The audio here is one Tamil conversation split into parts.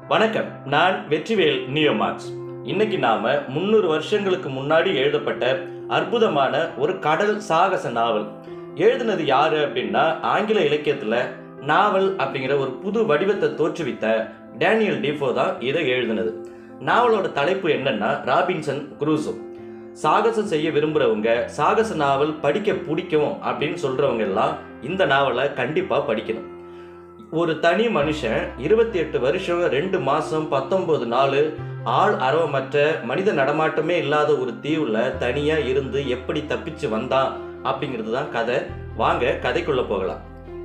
வணக்கம் நான் வெற்றிவேல் நியோமார்க்ஸ் இன்னைக்கு நாம முந்நூறு வருஷங்களுக்கு முன்னாடி எழுதப்பட்ட அற்புதமான ஒரு கடல் சாகச நாவல் எழுதினது யாரு அப்படின்னா ஆங்கில இலக்கியத்துல நாவல் அப்படிங்கிற ஒரு புது வடிவத்தை தோற்றுவித்த டேனியல் டிஃபோ தான் இதை எழுதினது நாவலோட தலைப்பு என்னன்னா ராபின்சன் குரூசோ சாகசம் செய்ய விரும்புறவங்க சாகச நாவல் படிக்க பிடிக்கும் அப்படின்னு சொல்றவங்க எல்லாம் இந்த நாவலை கண்டிப்பா படிக்கணும் ஒரு தனி மனுஷன் இருபத்தி எட்டு வருஷம் ரெண்டு மாசம் பத்தொன்பது நாள் ஆள் அரவமற்ற மனித நடமாட்டமே இல்லாத ஒரு தீவுல தனியா இருந்து எப்படி தப்பிச்சு வந்தான் அப்படிங்கிறது தான் கதை வாங்க கதைக்குள்ள போகலாம்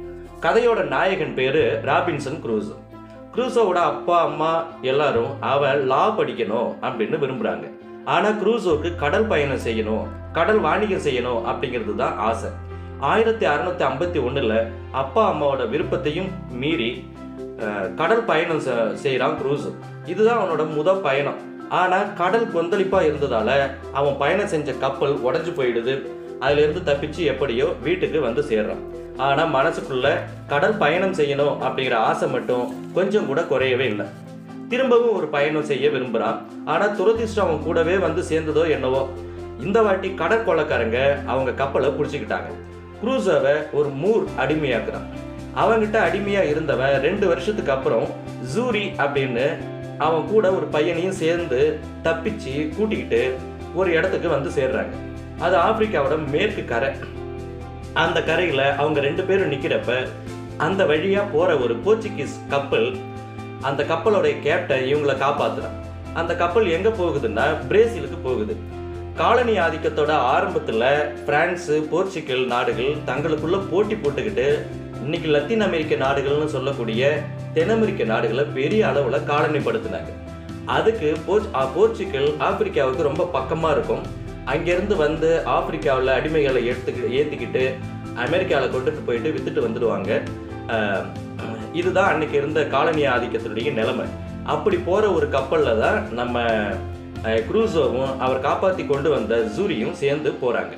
கதையோட நாயகன் பேரு ராபின்சன் குரூசோ குரூசோவோட அப்பா அம்மா எல்லாரும் அவன் லா படிக்கணும் அப்படின்னு விரும்புறாங்க ஆனா குரூசோக்கு கடல் பயணம் செய்யணும் கடல் வாணிகம் செய்யணும் அப்படிங்கிறது தான் ஆசை ஆயிரத்தி அறுநூத்தி ஐம்பத்தி ஒண்ணுல அப்பா அம்மாவோட விருப்பத்தையும் மீறி அஹ், கடல் பயணம் செ- செய்றான் குரூசோ இதுதான் அவனோட முத பயணம் ஆனா கடல் கொந்தளிப்பா இருந்ததால அவன் பயணம் செஞ்ச கப்பல் உடைஞ்சு போயிடுது அதுல இருந்து தப்பிச்சு எப்படியோ வீட்டுக்கு வந்து சேர்றான் ஆனா மனசுக்குள்ள கடல் பயணம் செய்யணும் அப்படிங்கிற ஆசை மட்டும் கொஞ்சம் கூட குறையவே இல்லை திரும்பவும் ஒரு பயணம் செய்ய விரும்புறான் ஆனா துரதிர்ஷ்டம் அவன் கூடவே வந்து சேர்ந்ததோ என்னவோ இந்த வாட்டி கடற்கொள்ளக்காரங்க அவங்க கப்பலை பிடிச்சிக்கிட்டாங்க குரூசோவை ஒரு மூர் அடிமையாக்குறான் அவன்கிட்ட அடிமையா இருந்தவன் ரெண்டு வருஷத்துக்கு அப்புறம் ஜூரி அப்படின்னு அவன் கூட ஒரு பையனையும் சேர்ந்து தப்பிச்சு கூட்டிக்கிட்டு ஒரு இடத்துக்கு வந்து சேர்றாங்க அது ஆப்பிரிக்காவோட மேற்கு கரை அந்த கரையில அவங்க ரெண்டு பேரும் நிக்கிறப்ப அந்த வழியா போற ஒரு போர்ச்சுகீஸ் கப்பல் அந்த கப்பலோட கேப்டன் இவங்களை காப்பாத்துறான் அந்த கப்பல் எங்க போகுதுன்னா பிரேசிலுக்கு போகுது காலனி ஆதிக்கத்தோட ஆரம்பத்துல பிரான்ஸ் போர்ச்சுகல் நாடுகள் தங்களுக்குள்ள போட்டி போட்டுக்கிட்டு இன்னைக்கு லத்தீன் அமெரிக்க நாடுகள்னு சொல்லக்கூடிய தென் அமெரிக்க நாடுகளை பெரிய அளவுல காலனிப்படுத்தினாங்க அதுக்கு போர்ச் ஆ, போர்ச்சுகல் ஆப்பிரிக்காவுக்கு ரொம்ப பக்கமா இருக்கும் அங்கிருந்து வந்து ஆப்பிரிக்காவில் அடிமைகளை எடுத்துக்கிட்டு ஏற்றிக்கிட்டு அமெரிக்காவில் கொண்டுட்டு போயிட்டு வித்துட்டு வந்துடுவாங்க ஆஹ், இதுதான் அன்னைக்கு இருந்த காலனி ஆதிக்கத்தினுடைய நிலைமை அப்படி போற ஒரு கப்பல்ல தான் நம்ம அஹ், குரூசோவும் அவர் காப்பாத்தி கொண்டு வந்த ஜூரியும் சேர்ந்து போறாங்க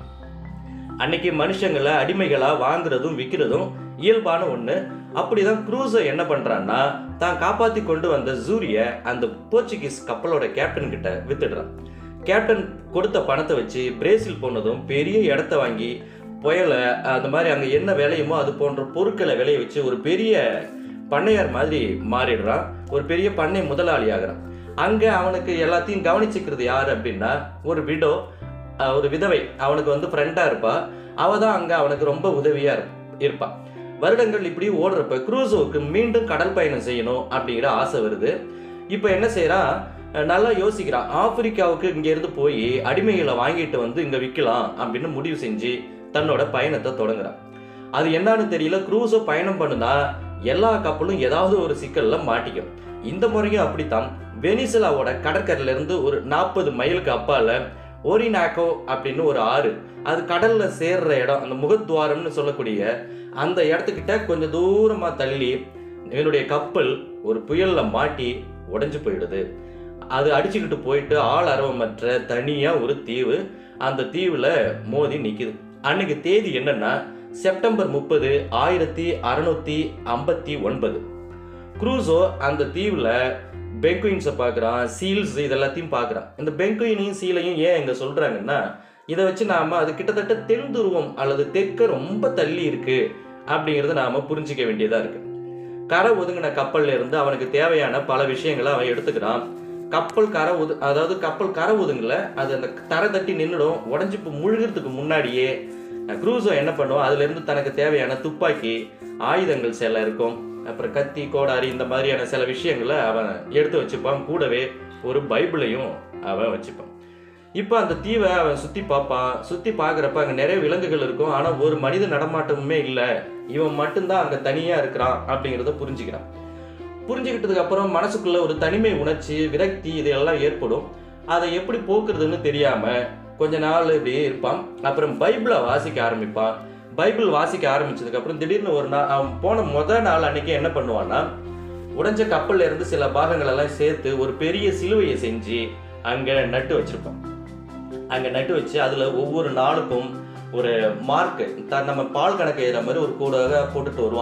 அன்னைக்கு மனுஷங்களை அடிமைகளா வாங்குறதும் விற்கிறதும் இயல்பான ஒண்ணு அப்படிதான் குரூசோ என்ன பண்றான்னா தான் காப்பாத்தி கொண்டு வந்த ஜூரிய அந்த போர்ச்சுகீஸ் கப்பலோட கேப்டன் கிட்ட வித்துடுறான் கேப்டன் கொடுத்த பணத்தை வச்சு பிரேசில் போனதும் பெரிய இடத்த வாங்கி புயலை அந்த மாதிரி அங்கே என்ன விளையுமோ அது போன்ற பொருட்களை விளைய வச்சு ஒரு பெரிய பண்ணையார் மாதிரி மாறிடுறான் ஒரு பெரிய பண்ணை முதலாளி ஆகிறான் அங்கே அவனுக்கு எல்லாத்தையும் கவனிச்சுக்கிறது யார் அப்படின்னா ஒரு விடோ அஹ், ஒரு விதவை அவனுக்கு வந்து ஃப்ரெண்டாக இருப்பா அவ தான் அங்கே அவனுக்கு ரொம்ப உதவியாக இருப் இருப்பா வருடங்கள் இப்படி ஓடுறப்ப குரூசோவுக்கு மீண்டும் கடல் பயணம் செய்யணும் அப்படிங்கிற ஆசை வருது இப்போ என்ன செய்றான் அஹ் நல்லா யோசிக்கிறான் ஆப்பிரிக்காவுக்கு இங்கேருந்து போய் அடிமைகளை வாங்கிட்டு வந்து இங்கே விற்கலாம் அப்படின்னு முடிவு செஞ்சு தன்னோட பயணத்தை தொடங்குறான் அது என்னன்னு தெரியல குரூஸோ பயணம் பண்ணுனா எல்லா கப்பலும் ஏதாவது ஒரு சிக்கல்ல மாட்டிக்கும் இந்த முறையும் அப்படித்தான் வெனிசுலாவோட கடற்கரையில இருந்து ஒரு நாற்பது மைலுக்கு அப்பால ஓரினாக்கோ அப்படின்னு ஒரு ஆறு அது கடல்ல சேர்ற இடம் அந்த முகத்வாரம்னு சொல்லக்கூடிய அந்த இடத்துக்கிட்ட கொஞ்சம் தூரமா தள்ளி இவனுடைய கப்பல் ஒரு புயல்ல மாட்டி உடைஞ்சு போயிடுது அது அடிச்சுக்கிட்டு போயிட்டு ஆள் அரவமற்ற தனியா ஒரு தீவு அந்த தீவுல மோதி நிக்குது அன்னைக்கு தேதி என்னன்னா செப்டம்பர் முப்பது ஆயிரத்தி அறுநூத்தி ஐம்பத்தி ஒன்பது குரூசோ அந்த தீவுல பெங்குயின்ஸை பார்க்குறான் சீல்ஸ் இதெல்லாத்தையும் பார்க்குறான் இந்த பெங்குயினையும் சீலையும் ஏன் இங்க சொல்றாங்கன்னா இதை வச்சு நாம அது கிட்டத்தட்ட தென் துருவம் அல்லது தெற்க ரொம்ப தள்ளி இருக்கு அப்படிங்கிறத நாம புரிஞ்சிக்க வேண்டியதா இருக்கு கரை ஒதுங்கின கப்பல்ல இருந்து அவனுக்கு தேவையான பல விஷயங்களை அவன் எடுத்துக்கிறான் கப்பல் கரை ஒது அதாவது கப்பல் கரை ஒதுங்கல அது அந்த தரை தட்டி நின்றுடும் உடஞ்சி இப்போ முழுகிறதுக்கு முன்னாடியே குரூசோ என்ன பண்ணுவான் அதுல இருந்து தனக்கு தேவையான துப்பாக்கி ஆயுதங்கள் சில இருக்கும் அப்புறம் கத்தி கோடாரி இந்த மாதிரியான சில விஷயங்களை அவன் எடுத்து வச்சுப்பான் கூடவே ஒரு பைபிளையும் அவன் வச்சுப்பான் இப்போ அந்த தீவை அவன் சுத்தி பார்ப்பான் சுத்தி பார்க்குறப்ப அங்கே நிறைய விலங்குகள் இருக்கும் ஆனா ஒரு மனித நடமாட்டமுமே இல்லை இவன் மட்டும்தான் அங்க தனியா இருக்கிறான் அப்படிங்கிறத புரிஞ்சுக்கிறான் புரிஞ்சுக்கிட்டதுக்கு அப்புறம் மனசுக்குள்ள ஒரு தனிமை உணர்ச்சி விரக்தி இதெல்லாம் ஏற்படும் அதை எப்படி போக்குறதுன்னு தெரியாம கொஞ்ச நாள் இப்படியே இருப்பான் அப்புறம் பைபிளை வாசிக்க ஆரம்பிப்பான் பைபிள் வாசிக்க ஆரம்பிச்சதுக்கு அப்புறம் திடீர்னு ஒரு நாள் அவன் போன முத நாள் அன்னைக்கு என்ன பண்ணுவான்னா உடைஞ்ச கப்பல்ல இருந்து சில பாகங்கள் எல்லாம் சேர்த்து ஒரு பெரிய சிலுவையை செஞ்சு அங்க நட்டு வச்சிருப்பான் அங்க நட்டு வச்சு அதுல ஒவ்வொரு நாளுக்கும் ஒரு மார்க் நம்ம பால் கணக்கு எழுதுற மாதிரி ஒரு கூட போட்டுட்டு வருவான்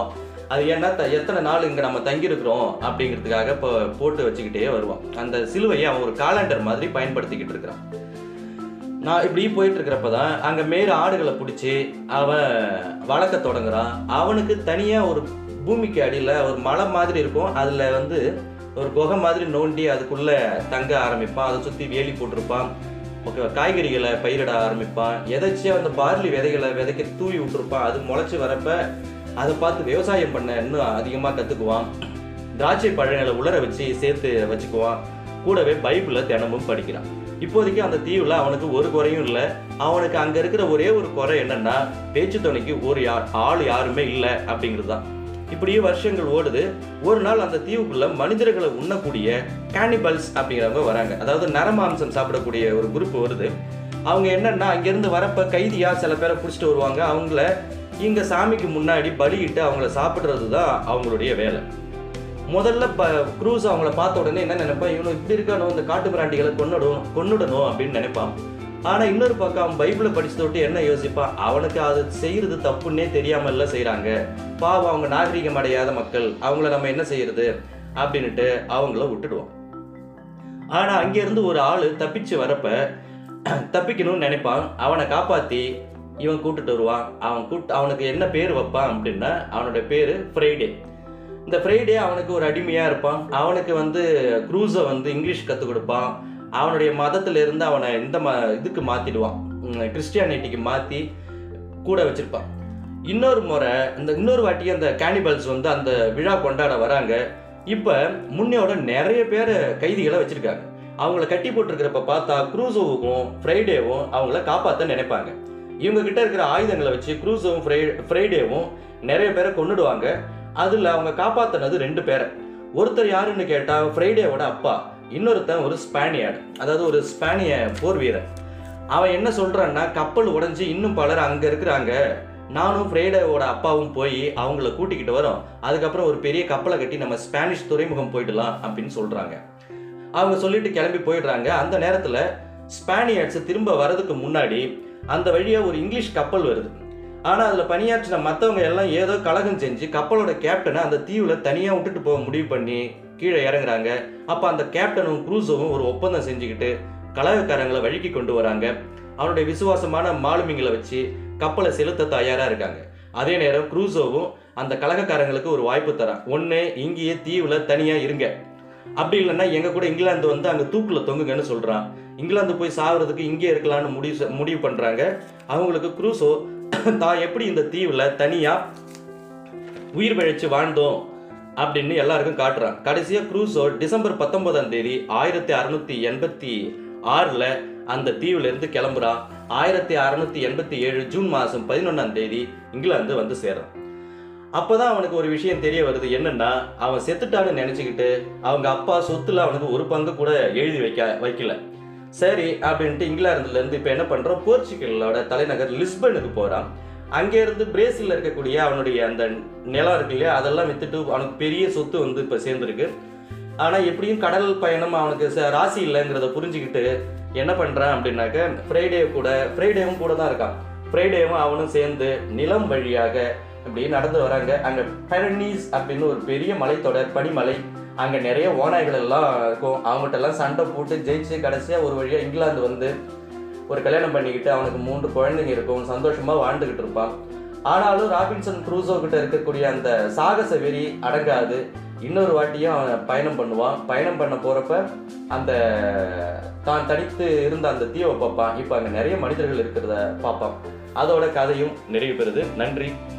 அது ஏன்னா த- எத்தனை நாள் இங்கே நம்ம தங்கியிருக்கிறோம் அப்படிங்கிறதுக்காக இப்போ போட்டு வச்சுக்கிட்டே வருவான் அந்த சிலுவையை அவன் ஒரு காலண்டர் மாதிரி பயன்படுத்திக்கிட்டு இருக்கிறான் நான் இப்படி போயிட்டு இருக்கிறப்ப தான் அங்கே மேல ஆடுகளை பிடிச்சி அவன் வளர்க்க தொடங்குறான் அவனுக்கு தனியாக ஒரு பூமிக்கு அடியில் ஒரு மலை மாதிரி இருக்கும் அதில் வந்து ஒரு குகை மாதிரி நோண்டி அதுக்குள்ளே தங்க ஆரம்பிப்பான் அதை சுற்றி வேலி போட்டிருப்பான் ஓகே காய்கறிகளை பயிரிட ஆரம்பிப்பான் எதாச்சும் அந்த பார்லி விதைகளை விதைக்க தூவி விட்டுருப்பான் அது முளைச்சி வரப்ப அதை பார்த்து விவசாயம் பண்ண இன்னும் அதிகமாக கற்றுக்குவான் திராட்சை பழங்களை உலர வச்சு சேர்த்து வச்சுக்குவான் கூடவே பைபிளை தினமும் படிக்கிறான் இப்போதைக்கு அந்த தீவுல அவனுக்கு ஒரு குறையும் இல்லை அவனுக்கு அங்க இருக்கிற ஒரே ஒரு குறை என்னன்னா பேச்சு துணைக்கு ஒரு யா ஆள் யாருமே இல்லை அப்படிங்கிறது தான் இப்படியே வருஷங்கள் ஓடுது ஒரு நாள் அந்த தீவுக்குள்ள மனிதர்களை உண்ணக்கூடிய கேனிபல்ஸ் அப்படிங்கிறவங்க வராங்க அதாவது நரமாம்சம் சாப்பிடக்கூடிய ஒரு குரூப் வருது அவங்க என்னன்னா அங்கிருந்து வரப்ப கைதியா சில பேரை பிடிச்சிட்டு வருவாங்க அவங்கள இங்க சாமிக்கு முன்னாடி பலியிட்டு அவங்கள சாப்பிடுறது தான் அவங்களுடைய வேலை முதல்ல ப க்ரூஸ் அவங்கள பார்த்த உடனே என்ன நினைப்பான் இவனு இப்படி இருக்கானோ இந்த காட்டு பிராண்டிகளை கொன்னுடும் கொன்னுடணும் அப்படின்னு நினைப்பான் ஆனா இன்னொரு பக்கம் அவன் பைபிளை படிச்சு தொட்டு என்ன யோசிப்பான் அவனுக்கு அது செய்யறது தப்புன்னே தெரியாமல்ல செய்றாங்க பாவம் அவங்க நாகரிகம் அடையாத மக்கள் அவங்கள நம்ம என்ன செய்யறது அப்படின்னுட்டு அவங்கள விட்டுடுவோம் ஆனா அங்கிருந்து ஒரு ஆளு தப்பிச்சு வரப்ப தப்பிக்கணும்னு நினைப்பான் அவனை காப்பாத்தி இவன் கூட்டிட்டு வருவான் அவன் கூட்டு அவனுக்கு என்ன பேர் வைப்பான் அப்படின்னா அவனோட பேரு ஃப்ரைடே இந்த ஃப்ரைடே அவனுக்கு ஒரு அடிமையா இருப்பான் அவனுக்கு வந்து க்ரூஸை வந்து இங்கிலீஷ் கற்றுக் கொடுப்பான் அவனுடைய மதத்துல இருந்து அவனை இந்த ம இதுக்கு மாத்திடுவான் கிறிஸ்டியானிட்டிக்கு மாத்தி கூட வச்சிருப்பான் இன்னொரு முறை இந்த இன்னொரு வாட்டி அந்த கேனிபல்ஸ் வந்து அந்த விழா கொண்டாட வராங்க இப்போ முன்னையோட நிறைய பேர் கைதிகளை வச்சிருக்காங்க அவங்கள கட்டி போட்டிருக்கிறப்ப பார்த்தா க்ரூசோவுக்கும் ஃப்ரைடேவும் அவங்கள காப்பாற்ற நினைப்பாங்க இவங்க கிட்ட இருக்கிற ஆயுதங்களை வச்சு க்ரூசோவும் ஃப்ரை ஃப்ரைடேவும் நிறைய பேரை கொன்னுடுவாங்க அதில் அவங்க காப்பாற்றினது ரெண்டு பேரை ஒருத்தர் யாருன்னு கேட்டால் ஃப்ரைடேவோட அப்பா இன்னொருத்தன் ஒரு ஸ்பானியார்டு அதாவது ஒரு ஸ்பானிய போர் வீரர் அவன் என்ன சொல்கிறான்னா கப்பல் உடைஞ்சு இன்னும் பலர் அங்கே இருக்கிறாங்க நானும் ஃப்ரைடேவோட அப்பாவும் போய் அவங்கள கூட்டிக்கிட்டு வரோம் அதுக்கப்புறம் ஒரு பெரிய கப்பலை கட்டி நம்ம ஸ்பானிஷ் துறைமுகம் போயிடலாம் அப்படின்னு சொல்கிறாங்க அவங்க சொல்லிட்டு கிளம்பி போயிடுறாங்க அந்த நேரத்தில் ஸ்பானியர்ட்ஸ் திரும்ப வரதுக்கு முன்னாடி அந்த வழியாக ஒரு இங்கிலீஷ் கப்பல் வருது ஆனால் அதில் பணியாற்றின மற்றவங்க எல்லாம் ஏதோ கலகம் செஞ்சு கப்பலோட கேப்டனை அந்த தீவில் தனியாக விட்டுட்டு போக முடிவு பண்ணி கீழே இறங்குறாங்க அப்போ அந்த கேப்டனும் க்ரூஸோவும் ஒரு ஒப்பந்தம் செஞ்சுக்கிட்டு கலகக்காரங்களை வழுக்கி கொண்டு வராங்க அவனுடைய விசுவாசமான மாலுமிங்களை வச்சு கப்பலை செலுத்த தயாராக இருக்காங்க அதே நேரம் க்ரூசோவும் அந்த கலகக்காரங்களுக்கு ஒரு வாய்ப்பு தரான் ஒன்று இங்கேயே தீவில் தனியாக இருங்க அப்படி இல்லைன்னா எங்கள் கூட இங்கிலாந்து வந்து அங்கே தூக்கில் தொங்குங்கன்னு சொல்கிறான் இங்கிலாந்து போய் சாகுறதுக்கு இங்கே இருக்கலாம்னு முடிவு செ- முடிவு பண்ணுறாங்க அவங்களுக்கு க்ரூசோ தான் எப்படி இந்த தீவில் தனியாக உயிர் பிழைச்சு வாழ்ந்தோம் அப்படின்னு எல்லாருக்கும் காட்டுறான் கடைசியாக க்ரூசோ டிசம்பர் பத்தொன்பதாம் தேதி ஆயிரத்தி அறுநூத்தி எண்பத்தி ஆறில் அந்த தீவுல இருந்து கிளம்புறான் ஆயிரத்தி அறுநூத்தி எண்பத்தி ஏழு ஜூன் மாதம் பதினொன்றாம் தேதி இங்கிலாந்து வந்து சேர்றான் அப்பதான் அவனுக்கு ஒரு விஷயம் தெரிய வருது என்னன்னா அவன் செத்துட்டான்னு நினைச்சுக்கிட்டு அவங்க அப்பா சொத்துல அவனுக்கு ஒரு பங்கு கூட எழுதி வைக்க வைக்கல சரி அப்படின்ட்டு இங்கிலாந்துல இருந்து இப்போ என்ன பண்றோம் போர்ச்சுகலோட தலைநகர் லிஸ்பனுக்கு போறான் அங்கே இருந்து பிரேசில்ல இருக்கக்கூடிய அவனுடைய அந்த நிலம் இருக்கு இல்லையா அதெல்லாம் வித்துட்டு அவனுக்கு பெரிய சொத்து வந்து இப்போ சேர்ந்துருக்கு ஆனா எப்படியும் கடல் பயணம் அவனுக்கு ச- ராசி இல்லைங்கிறத புரிஞ்சுக்கிட்டு என்ன பண்றான் அப்படின்னாக்க ஃப்ரைடே கூட ஃப்ரைடேவும் கூட தான் இருக்கான் ஃப்ரைடேவும் அவனும் சேர்ந்து நிலம் வழியாக இப்படி நடந்து வராங்க அங்க பெரனீஸ் அப்படின்னு ஒரு பெரிய மலைத்தொடர் பனிமலை அங்க நிறைய ஓநாய்கள் எல்லாம் இருக்கும் அவங்ககிட்ட எல்லாம் சண்டை போட்டு ஜெயிச்சு கடைசியா ஒரு வழியா இங்கிலாந்து வந்து ஒரு கல்யாணம் பண்ணிக்கிட்டு அவனுக்கு மூன்று குழந்தைங்க இருக்கும் சந்தோஷமா வாழ்ந்துகிட்டு இருப்பான் ஆனாலும் ராபின்சன் க்ரூசோ கிட்ட இருக்கக்கூடிய அந்த சாகச வெறி அடங்காது இன்னொரு வாட்டியும் அவன் பயணம் பண்ணுவான் பயணம் பண்ண போறப்ப அந்த தான் தனித்து இருந்த அந்த தீவை பார்ப்பான் இப்போ அங்கே நிறைய மனிதர்கள் இருக்கிறத பார்ப்பான் அதோட கதையும் நிறைவு பெறுது நன்றி